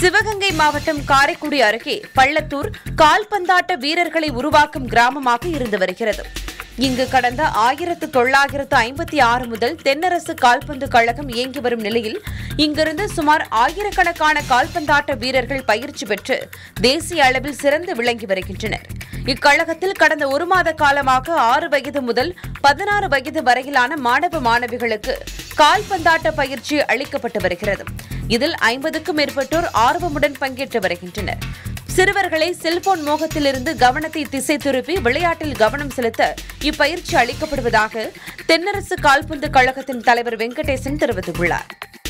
சிவகங்கை மாவட்டம் காரைக்குடி அருகே பள்ளத்தூர் கால்பந்தாட்ட வீரர்களை உருவாக்கும் கிராமமாக இருந்து வருகிறது இங்கு கடந்த ஆயிரத்து தொள்ளாயிரத்து ஐம்பத்தி ஆறு முதல் தென்னரசு கால்பந்து கழகம் இயங்கி வரும் நிலையில் இங்கிருந்து சுமார் ஆயிரக்கணக்கான கால்பந்தாட்ட வீரர்கள் பயிற்சி பெற்று தேசிய அளவில் சிறந்து விளங்கி வருகின்றனர் இக்கழகத்தில் கடந்த ஒரு மாத காலமாக ஆறு வயது முதல் பதினாறு வயது வரையிலான மாணவ மாணவிகளுக்கு கால்பந்தாட்ட பயிற்சி அளிக்கப்பட்டு வருகிறது இதில் ஐம்பதுக்கும் மேற்பட்டோர் ஆர்வமுடன் பங்கேற்று வருகின்றனர் சிறுவர்களை செல்போன் மோகத்திலிருந்து கவனத்தை திசை திருப்பி விளையாட்டில் கவனம் செலுத்த இப்பயிற்சி அளிக்கப்படுவதாக தென்னரசு கால்பந்து கழகத்தின் தலைவர் வெங்கடேசன் தெரிவித்துள்ளார்